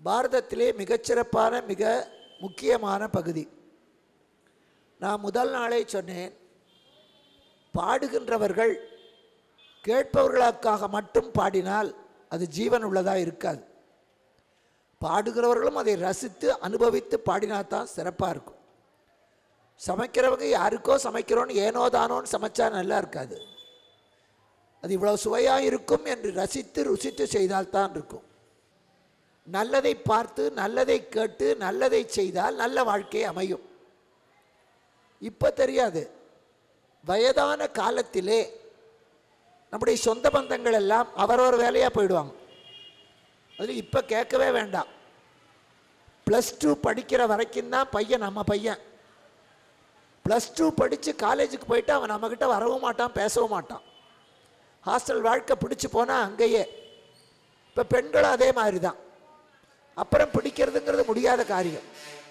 பாரதத்திலே மிகச்சிறப்பான மிக முக்கியமான பகுதி நான் முதல் நாளே சொன்னேன் பாடுகின்றவர்கள் கேட்பவர்களுக்காக மட்டும் பாடினால் அது ஜீவன் உள்ளதாக இருக்காது பாடுகிறவர்களும் அதை ரசித்து அனுபவித்து பாடினா தான் சிறப்பாக இருக்கும் சமைக்கிறவங்க யாருக்கோ சமைக்கிறோன்னு ஏனோ தானோன்னு சமைச்சா நல்லா இருக்காது அது இவ்வளோ சுவையாக இருக்கும் என்று ரசித்து ருசித்து செய்தால்தான் இருக்கும் நல்லதை பார்த்து நல்லதை கேட்டு நல்லதை செய்தால் நல்ல வாழ்க்கை அமையும் இப்போ தெரியாது வயதான காலத்திலே நம்முடைய சொந்த பந்தங்கள் எல்லாம் அவரவர் வேலையாக போயிடுவாங்க அதில் இப்போ கேட்கவே வேண்டாம் ப்ளஸ் டூ படிக்கிற வரைக்கும் தான் பையன் நம்ம பையன் ப்ளஸ் டூ படித்து காலேஜுக்கு போயிட்டு அவன் நம்மக்கிட்ட வரவும் மாட்டான் பேசவும் மாட்டான் ஹாஸ்டல் வாழ்க்கை பிடிச்சி போனால் அங்கேயே இப்போ பெண்களும் அதே மாதிரி தான் அப்புறம் பிடிக்கிறதுங்கிறது முடியாத காரியம்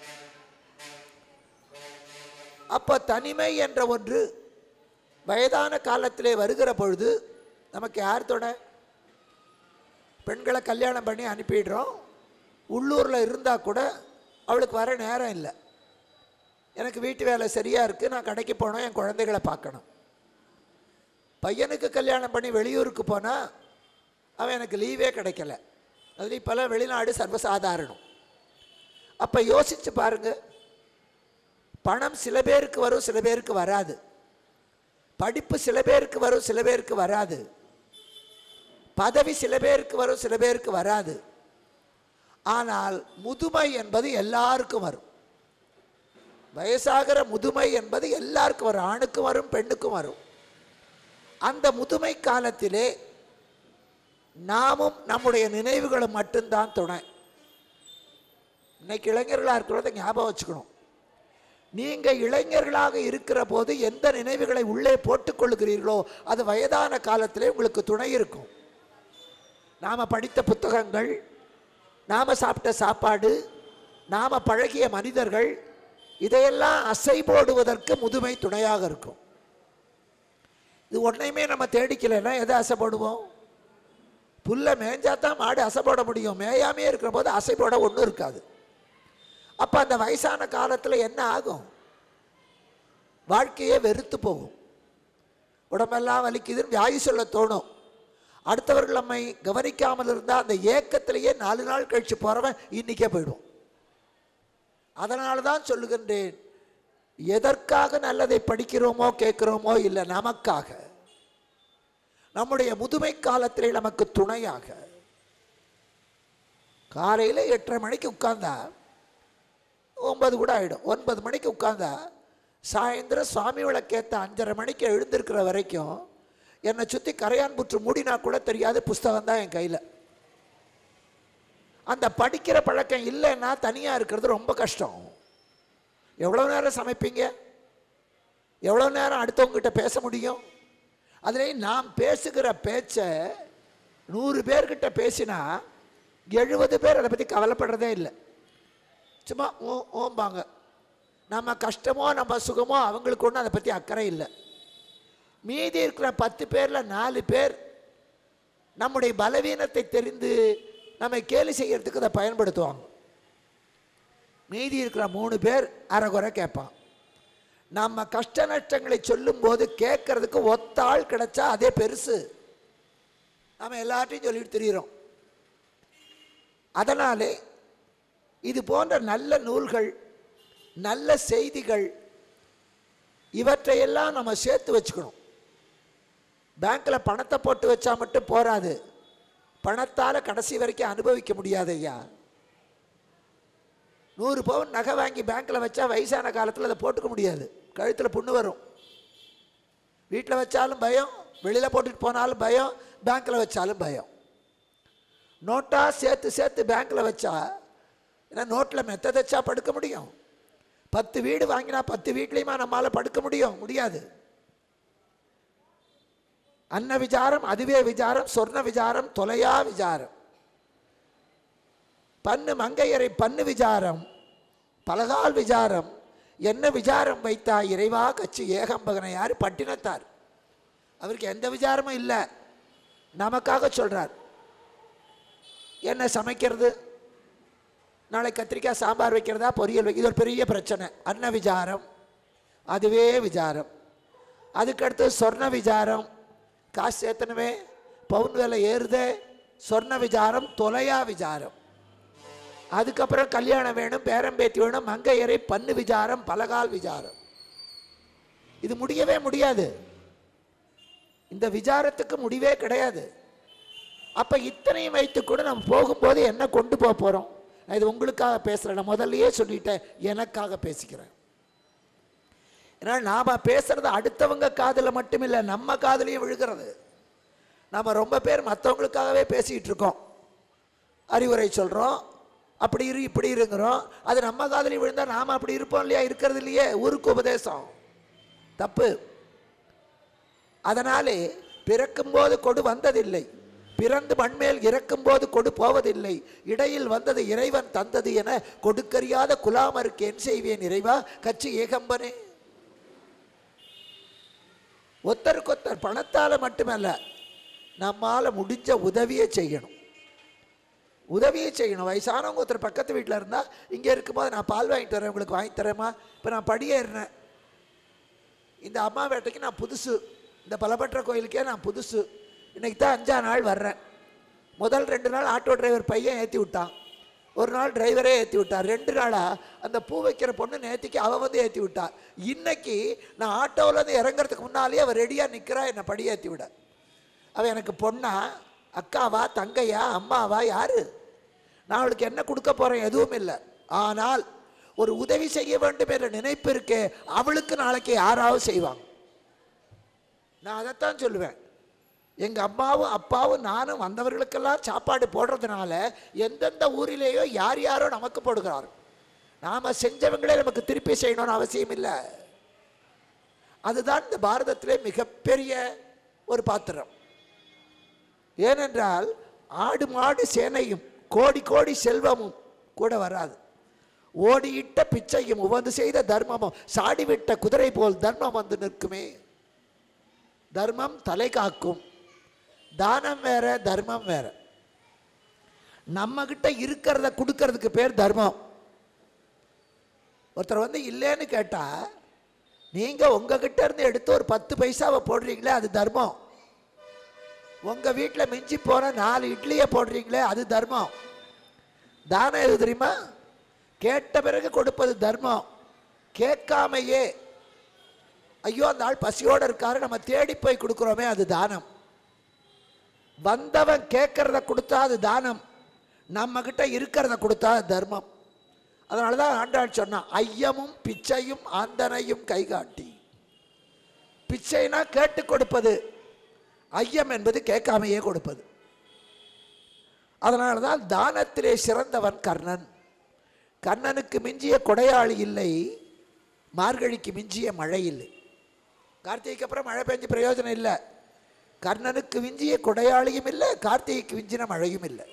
அப்போ தனிமை என்ற ஒன்று வயதான காலத்திலே வருகிற பொழுது நமக்கு யார் தொட பெண்களை கல்யாணம் பண்ணி அனுப்பிடுறோம் உள்ளூரில் இருந்தால் கூட அவளுக்கு வர நேரம் இல்லை எனக்கு வீட்டு வேலை சரியாக இருக்குது நான் கடைக்கு போகணும் என் குழந்தைகளை பார்க்கணும் பையனுக்கு கல்யாணம் பண்ணி வெளியூருக்கு போனால் அவன் எனக்கு லீவே கிடைக்கல அதில் இப்போல்லாம் வெளிநாடு சர்வசாதாரணம் அப்போ யோசித்து பாருங்கள் பணம் சில பேருக்கு வரும் சில பேருக்கு வராது படிப்பு சில பேருக்கு வரும் சில பேருக்கு வராது பதவி சில பேருக்கு வரும் சில பேருக்கு வராது ஆனால் முதுமை என்பது எல்லாருக்கும் வரும் வயசாகிற முதுமை என்பது எல்லாருக்கும் வரும் ஆணுக்கும் வரும் பெண்ணுக்கும் வரும் அந்த முதுமை காலத்திலே நாமும் நம்முடைய நினைவுகளும் மட்டும்தான் துணை இன்னைக்கு இளைஞர்களாக இருக்கிறத ஞாபகம் வச்சுக்கணும் நீங்கள் இளைஞர்களாக இருக்கிற போது எந்த நினைவுகளை உள்ளே போட்டுக்கொள்கிறீர்களோ அது வயதான காலத்திலே உங்களுக்கு துணை இருக்கும் நாம் படித்த புத்தகங்கள் நாம் சாப்பிட்ட சாப்பாடு நாம் பழகிய மனிதர்கள் இதையெல்லாம் அசை போடுவதற்கு முதுமை துணையாக இருக்கும் இது ஒன்றையுமே நம்ம தேடிக்கலைன்னா எதை அசைப்படுவோம் புல்லை மேய்ஞ்சா தான் மாடு அசைப்பட முடியும் மேயாமே இருக்கிற போது அசைப்பட ஒன்றும் இருக்காது அப்போ அந்த வயசான காலத்தில் என்ன ஆகும் வாழ்க்கையே வெறுத்து போகும் உடம்பெல்லாம் வலிக்குதுன்னு வியாயு சொல்ல தோணும் அடுத்தவர்கள் நம்மை கவனிக்காமல் இருந்தால் அந்த ஏக்கத்திலேயே நாலு நாள் கழித்து போகிறவன் இன்றைக்கே போயிடும் அதனால தான் சொல்லுகின்றேன் எதற்காக நல்லதை படிக்கிறோமோ கேட்குறோமோ இல்லை நமக்காக நம்முடைய முதுமை காலத்திலே நமக்கு துணையாக காலையில் எட்டரை மணிக்கு உட்கார்ந்தா ஒன்பது கூட ஆகிடும் ஒன்பது மணிக்கு உட்கார்ந்தா சாயந்தரம் சுவாமி விளக்கேற்ற அஞ்சரை மணிக்கு எழுந்திருக்கிற வரைக்கும் என்னை சுற்றி கரையான் புற்று மூடினா கூட தெரியாது புஸ்தகம் தான் என் கையில் அந்த படிக்கிற பழக்கம் இல்லைன்னா தனியாக இருக்கிறது ரொம்ப கஷ்டம் எவ்வளோ நேரம் சமைப்பீங்க எவ்வளோ நேரம் அடுத்தவங்ககிட்ட பேச முடியும் அதுலேயும் நாம் பேசுகிற பேச்சை நூறு பேர்கிட்ட பேசினா எழுபது பேர் அதை பற்றி கவலைப்படுறதே இல்லை சும்மா ஓ ஓம்பாங்க நம்ம கஷ்டமோ நம்ம சுகமோ அவங்களுக்கு ஒன்றும் அதை பற்றி அக்கறை இல்லை மீதி இருக்கிற பத்து பேரில் நாலு பேர் நம்முடைய பலவீனத்தை தெரிந்து நம்மை கேலி செய்யறதுக்கு அதை பயன்படுத்துவாங்க மீதி இருக்கிற மூணு பேர் அரைகுறை கேட்பான் நம்ம கஷ்ட நஷ்டங்களை சொல்லும்போது கேட்கறதுக்கு ஒத்த ஆள் கிடைச்சா அதே பெருசு நம்ம எல்லார்ட்டையும் சொல்லிட்டு தெரிகிறோம் அதனாலே இது போன்ற நல்ல நூல்கள் நல்ல செய்திகள் இவற்றையெல்லாம் நம்ம சேர்த்து வச்சுக்கணும் பேங்க்கில் பணத்தை போட்டு வச்சா மட்டும் போராது பணத்தால் கடைசி வரைக்கும் அனுபவிக்க முடியாது ஐயா நூறு பவுன் நகை வாங்கி பேங்க்கில் வச்சா வயசான காலத்தில் அதை போட்டுக்க முடியாது கழுத்தில் புண்ணு வரும் வீட்டில் வச்சாலும் பயம் வெளியில் போட்டுட்டு போனாலும் பயம் பேங்க்கில் வச்சாலும் பயம் நோட்டாக சேர்த்து சேர்த்து பேங்க்கில் வச்சா ஏன்னா நோட்டில் மெத்த தைச்சா படுக்க முடியும் பத்து வீடு வாங்கினா பத்து வீட்லேயுமா நம்மளால் படுக்க முடியும் முடியாது அன்ன விசாரம் அதுவே விசாரம் சொர்ண விசாரம் தொலையா விசாரம் பன்னு மங்கையரை பன்னு விசாரம் பலகால் விசாரம் என்ன விசாரம் வைத்தா இறைவா கட்சி ஏகம்பகனை யார் பட்டினத்தார் அவருக்கு எந்த விசாரமும் இல்லை நமக்காக சொல்றார் என்ன சமைக்கிறது நாளை கத்திரிக்காய் சாம்பார் வைக்கிறதா பொரியல் வை இது ஒரு பெரிய பிரச்சனை அன்ன விசாரம் அதுவே விசாரம் அதுக்கடுத்து சொர்ண விசாரம் காசு சேர்த்தனவே பவுன் விலை ஏறுதே சொர்ண விசாரம் தொலையா விசாரம் அதுக்கப்புறம் கல்யாணம் வேணும் பேரம்பேத்தி வேணும் மங்கையரை பண்ணு விசாரம் பலகால் விசாரம் இது முடியவே முடியாது இந்த விசாரத்துக்கு முடிவே கிடையாது அப்ப இத்தனையும் வைத்து கூட நம்ம போகும்போது என்ன கொண்டு போக போறோம் நான் இது உங்களுக்காக பேசுறேன் நான் முதல்லயே சொல்லிட்டேன் எனக்காக பேசிக்கிறேன் ஏன்னா நாம பேசுறது அடுத்தவங்க காதுல மட்டும் இல்லை நம்ம காதுலயும் விழுகிறது நாம ரொம்ப பேர் மற்றவங்களுக்காகவே பேசிட்டு இருக்கோம் அறிவுரை சொல்றோம் அப்படி இரு இப்படி இருங்கிறோம் அது நம்ம காதுலயும் விழுந்தா நாம அப்படி இருப்போம் இல்லையா இருக்கிறது இல்லையே ஊருக்கு உபதேசம் தப்பு அதனாலே பிறக்கும்போது கொடு வந்ததில்லை பிறந்து மண்மேல் இறக்கும்போது கொடு போவதில்லை இடையில் வந்தது இறைவன் தந்தது என கொடுக்கறியாத குலாமருக்கு என் செய்வேன் இறைவா கட்சி ஏகம்பனே ஒத்தருக்கொத்தர் பணத்தால மட்டுமல்ல நம்மால முடிஞ்ச உதவியை செய்யணும் உதவியை செய்யணும் வயசானவங்க ஒருத்தர் பக்கத்து வீட்டில் இருந்தால் இங்கே இருக்கும்போது நான் பால் வாங்கிட்டு வரேன் உங்களுக்கு வாங்கி தரேம்மா இப்போ நான் படியேறினேன் இந்த அம்மா வேட்டைக்கு நான் புதுசு இந்த பலபற்ற கோயிலுக்கே நான் புதுசு இன்னைக்கு தான் அஞ்சா நாள் வர்றேன் முதல் ரெண்டு நாள் ஆட்டோ டிரைவர் பையன் ஏற்றி விட்டான் ஒரு நாள் டிரைவரே ஏற்றி விட்டார் ரெண்டு நாளாக அந்த பூ வைக்கிற பொண்ணு நேத்திக்கு அவள் வந்து ஏற்றி விட்டா இன்னைக்கு நான் ஆட்டோவிலேருந்து இறங்குறதுக்கு முன்னாலேயே அவள் ரெடியாக நிற்கிறா என்னை படி ஏற்றி விட அவள் எனக்கு பொண்ணா அக்காவா தங்கையா அம்மாவா யாரு நான் அவளுக்கு என்ன கொடுக்க போகிறேன் எதுவும் இல்லை ஆனால் ஒரு உதவி செய்ய வேண்டும் என்ற நினைப்பு இருக்கே அவளுக்கு நாளைக்கு யாராவது செய்வாங்க நான் அதைத்தான் சொல்லுவேன் எங்கள் அம்மாவும் அப்பாவும் நானும் வந்தவர்களுக்கெல்லாம் சாப்பாடு போடுறதுனால எந்தெந்த ஊரிலேயோ யார் யாரோ நமக்கு போடுகிறார் நாம் செஞ்சவங்களே நமக்கு திருப்பி செய்யணும்னு அவசியம் இல்லை அதுதான் இந்த பாரதத்திலே மிகப்பெரிய ஒரு பாத்திரம் ஏனென்றால் ஆடு மாடு சேனையும் கோடி கோடி செல்வமும் கூட வராது ஓடியிட்ட பிச்சையும் உவந்து செய்த தர்மமும் சாடிவிட்ட குதிரை போல் தர்மம் வந்து நிற்குமே தர்மம் தலை காக்கும் தானம் வேற தர்மம் வேற நம்ம கிட்ட இருக்கிறத கொடுக்கறதுக்கு பேர் தர்மம் ஒருத்தர் வந்து இல்லைன்னு கேட்டா நீங்க உங்ககிட்ட இருந்து எடுத்து ஒரு பத்து பைசாவை போடுறீங்களே அது தர்மம் உங்க வீட்டில் மிஞ்சி போன நாலு இட்லியை போடுறீங்களே அது தர்மம் தானம் எது தெரியுமா கேட்ட பிறகு கொடுப்பது தர்மம் கேட்காமையே ஐயோ அந்த ஆள் பசியோடு இருக்காரு நம்ம தேடி போய் கொடுக்குறோமே அது தானம் வந்தவன் கேட்கறத கொடுத்தா அது தானம் நம்ம கிட்ட இருக்கிறத கொடுத்தா அது தர்மம் அதனால தான் ஆண்டாள் சொன்னான் ஐயமும் பிச்சையும் ஆந்தனையும் கைகாட்டி பிச்சைனா கேட்டு கொடுப்பது ஐயம் என்பது கேட்காமையே கொடுப்பது அதனால தான் தானத்திலே சிறந்தவன் கர்ணன் கர்ணனுக்கு மிஞ்சிய கொடையாளி இல்லை மார்கழிக்கு மிஞ்சிய மழை இல்லை கார்த்திகைக்கு அப்புறம் மழை பெஞ்சு பிரயோஜனம் இல்லை கர்ணனுக்கு மிஞ்சிய கொடையாளியும் இல்லை கார்த்திகைக்கு மிஞ்சின மழையும் இல்லை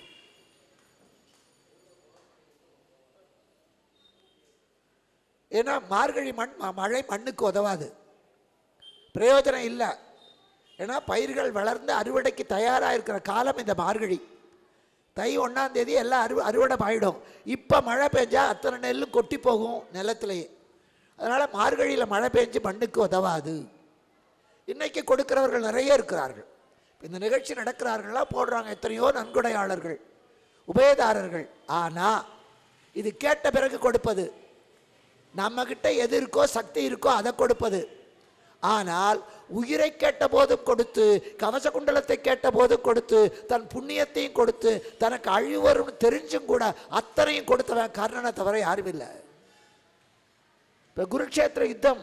ஏன்னா மார்கழி மண் ம- மழை மண்ணுக்கு உதவாது பிரயோஜனம் இல்லை ஏன்னா பயிர்கள் வளர்ந்து அறுவடைக்கு தயாராக இருக்கிற காலம் இந்த மார்கழி தை ஒன்றாம் தேதி எல்லாம் அறு அறுவடை ஆயிடும் இப்போ மழை பெஞ்சா அத்தனை நெல்லும் கொட்டி போகும் நிலத்திலேயே அதனால் மார்கழியில் மழை பெஞ்சு மண்ணுக்கு உதவாது இன்னைக்கு கொடுக்கிறவர்கள் நிறைய இருக்கிறார்கள் இந்த நிகழ்ச்சி நடக்கிறார்களா போடுறாங்க எத்தனையோ நன்கொடையாளர்கள் உபயதாரர்கள் ஆனால் இது கேட்ட பிறகு கொடுப்பது நம்மக்கிட்ட எது இருக்கோ சக்தி இருக்கோ அதை கொடுப்பது ஆனால் உயிரை கேட்ட போதும் கொடுத்து கவச குண்டலத்தை கேட்ட போதும் கொடுத்து தன் புண்ணியத்தையும் கொடுத்து தனக்கு அழிவு வரும்னு தெரிஞ்சும் கூட அத்தனையும் கொடுத்தவன் கர்ணனை தவிர யாரும் இல்லை இப்போ குருக்ஷேத்திர யுத்தம்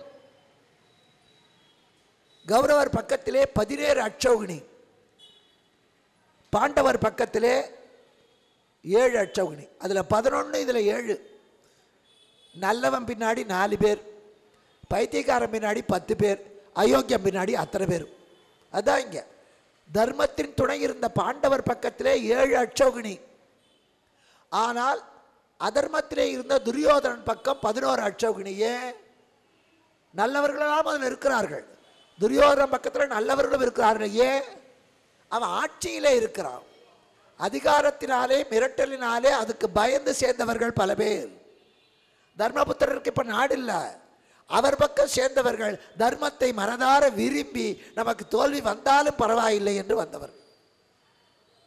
கௌரவர் பக்கத்திலே பதினேழு அட்சௌகினி பாண்டவர் பக்கத்திலே ஏழு அட்சௌகினி அதில் பதினொன்று இதில் ஏழு நல்லவன் பின்னாடி நாலு பேர் பைத்தியக்காரன் பின்னாடி பத்து பேர் அயோக்கியம் பின்னாடி அத்தனை பேர் அதான் இங்கே தர்மத்தின் துணை இருந்த பாண்டவர் பக்கத்திலே ஏழு அட்சௌகினி ஆனால் அதர்மத்திலே இருந்த துரியோதனன் பக்கம் பதினோரு அட்சௌகினி ஏன் நல்லவர்களெல்லாம் அதில் இருக்கிறார்கள் துரியோதனன் பக்கத்தில் நல்லவர்களும் இருக்கிறார்கள் ஏன் அவன் ஆட்சியிலே இருக்கிறான் அதிகாரத்தினாலே மிரட்டலினாலே அதுக்கு பயந்து சேர்ந்தவர்கள் பல பேர் தர்மபுத்திரருக்கு இப்ப நாடு இல்ல அவர் பக்கம் சேர்ந்தவர்கள் தர்மத்தை மனதார விரும்பி நமக்கு தோல்வி வந்தாலும் பரவாயில்லை என்று வந்தவர்